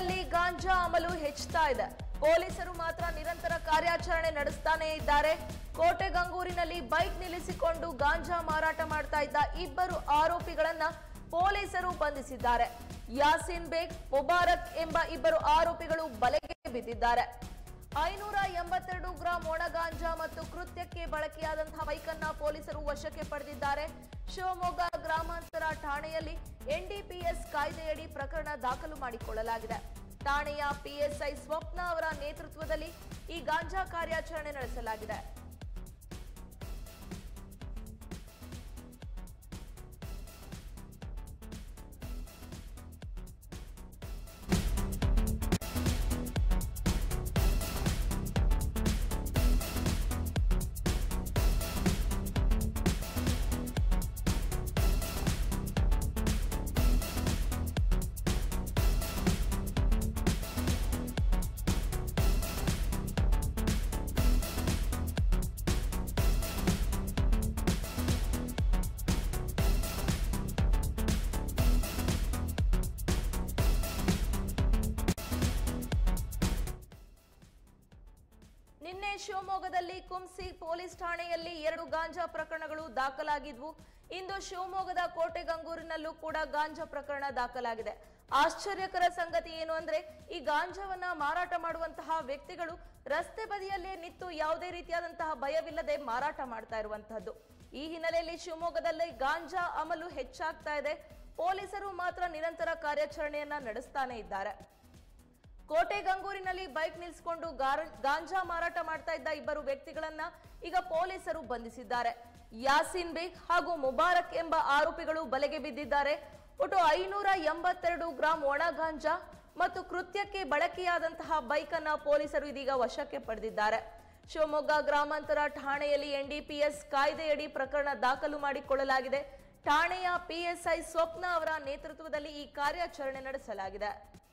ಶಿವಮೊಗ್ಗದಲ್ಲಿ ಗಾಂಜಾ ಅಮಲು ಹೆಚ್ಚುತ್ತಾ ಇದೆ ಪೊಲೀಸರು ಮಾತ್ರ ನಿರಂತರ ಕಾರ್ಯಾಚರಣೆ ನಡೆಸ್ತಾನೇ ಇದ್ದಾರೆ ಕೋಟೆ ಗಂಗೂರಿನಲ್ಲಿ ಬೈಕ್ ನಿಲ್ಲಿಸಿಕೊಂಡು ಗಾಂಜಾ ಮಾರಾಟ ಮಾಡ್ತಾ ಇದ್ದ ಇಬ್ಬರು ಆರೋಪಿಗಳನ್ನ ಪೊಲೀಸರು ಬಂಧಿಸಿದ್ದಾರೆ ಯಾಸಿನ್ ಬೇಗ್ ಮುಬಾರಕ್ ಎಂಬ ಇಬ್ಬರು ಆರೋಪಿಗಳು ಬಲೆಗೆ ಬಿದ್ದಿದ್ದಾರೆ ಐನೂರ ಎಂಬತ್ತೆರಡು ಗ್ರಾಂ ಒಣ ಗಾಂಜಾ ಮತ್ತು ಕೃತ್ಯಕ್ಕೆ ಬಳಕೆಯಾದಂತಹ ಬೈಕನ್ನ ಪೊಲೀಸರು ವಶಕ್ಕೆ ಪಡೆದಿದ್ದಾರೆ ಶಿವಮೊಗ್ಗ ಗ್ರಾಮಾಂತರ ಠಾಣೆಯಲ್ಲಿ ಎನ್ಡಿಪಿಎಸ್ ಕಾಯ್ದೆಯಡಿ ಪ್ರಕರಣ ದಾಖಲು ಮಾಡಿಕೊಳ್ಳಲಾಗಿದೆ ಠಾಣೆಯ ಪಿಎಸ್ಐ ಸ್ವಪ್ನ ಅವರ ನೇತೃತ್ವದಲ್ಲಿ ಈ ಗಾಂಜಾ ಕಾರ್ಯಾಚರಣೆ ನಡೆಸಲಾಗಿದೆ ನಿನ್ನೆ ಶಿವಮೊಗ್ಗದಲ್ಲಿ ಕುಂಸಿ ಪೊಲೀಸ್ ಠಾಣೆಯಲ್ಲಿ ಎರಡು ಗಾಂಜಾ ಪ್ರಕರಣಗಳು ದಾಖಲಾಗಿದ್ವು ಇಂದು ಶಿವಮೊಗ್ಗದ ಕೋಟೆ ಗಂಗೂರಿನಲ್ಲೂ ಕೂಡ ಗಾಂಜಾ ಪ್ರಕರಣ ದಾಖಲಾಗಿದೆ ಆಶ್ಚರ್ಯಕರ ಸಂಗತಿ ಏನು ಅಂದ್ರೆ ಈ ಗಾಂಜಾವನ್ನ ಮಾರಾಟ ಮಾಡುವಂತಹ ವ್ಯಕ್ತಿಗಳು ರಸ್ತೆ ಬದಿಯಲ್ಲೇ ನಿಂತು ಯಾವುದೇ ರೀತಿಯಾದಂತಹ ಭಯವಿಲ್ಲದೆ ಮಾರಾಟ ಮಾಡ್ತಾ ಇರುವಂತಹದ್ದು ಈ ಹಿನ್ನೆಲೆಯಲ್ಲಿ ಶಿವಮೊಗ್ಗದಲ್ಲಿ ಗಾಂಜಾ ಅಮಲು ಹೆಚ್ಚಾಗ್ತಾ ಇದೆ ಪೊಲೀಸರು ಮಾತ್ರ ನಿರಂತರ ಕಾರ್ಯಾಚರಣೆಯನ್ನ ನಡೆಸ್ತಾನೆ ಇದ್ದಾರೆ ಕೋಟೆ ಗಂಗೂರಿನಲ್ಲಿ ಬೈಕ್ ನಿಲ್ಲಿಸಿಕೊಂಡು ಗಾರ- ಗಾಂಜಾ ಮಾರಾಟ ಮಾಡ್ತಾ ಇದ್ದ ಇಬ್ಬರು ವ್ಯಕ್ತಿಗಳನ್ನ ಈಗ ಪೊಲೀಸರು ಬಂಧಿಸಿದ್ದಾರೆ ಯಾಸಿನ್ ಬೇಗ್ ಹಾಗೂ ಮುಬಾರಕ್ ಎಂಬ ಆರೋಪಿಗಳು ಬಲೆಗೆ ಬಿದ್ದಿದ್ದಾರೆ ಒಟ್ಟು ಐನೂರ ಎಂಬತ್ತೆರಡು ಗ್ರಾಂ ಒಣ ಗಾಂಜಾ ಮತ್ತು ಕೃತ್ಯಕ್ಕೆ ಬಳಕೆಯಾದಂತಹ ಬೈಕ್ ಅನ್ನ ಪೊಲೀಸರು ಇದೀಗ ವಶಕ್ಕೆ ಪಡೆದಿದ್ದಾರೆ ಶಿವಮೊಗ್ಗ ಗ್ರಾಮಾಂತರ ಠಾಣೆಯಲ್ಲಿ ಎನ್ಡಿಪಿಎಸ್ ಕಾಯ್ದೆಯಡಿ ಪ್ರಕರಣ ದಾಖಲು ಮಾಡಿಕೊಳ್ಳಲಾಗಿದೆ ಠಾಣೆಯ ಪಿಎಸ್ಐ ಸ್ವಪ್ನ ಅವರ ನೇತೃತ್ವದಲ್ಲಿ ಈ ಕಾರ್ಯಾಚರಣೆ ನಡೆಸಲಾಗಿದೆ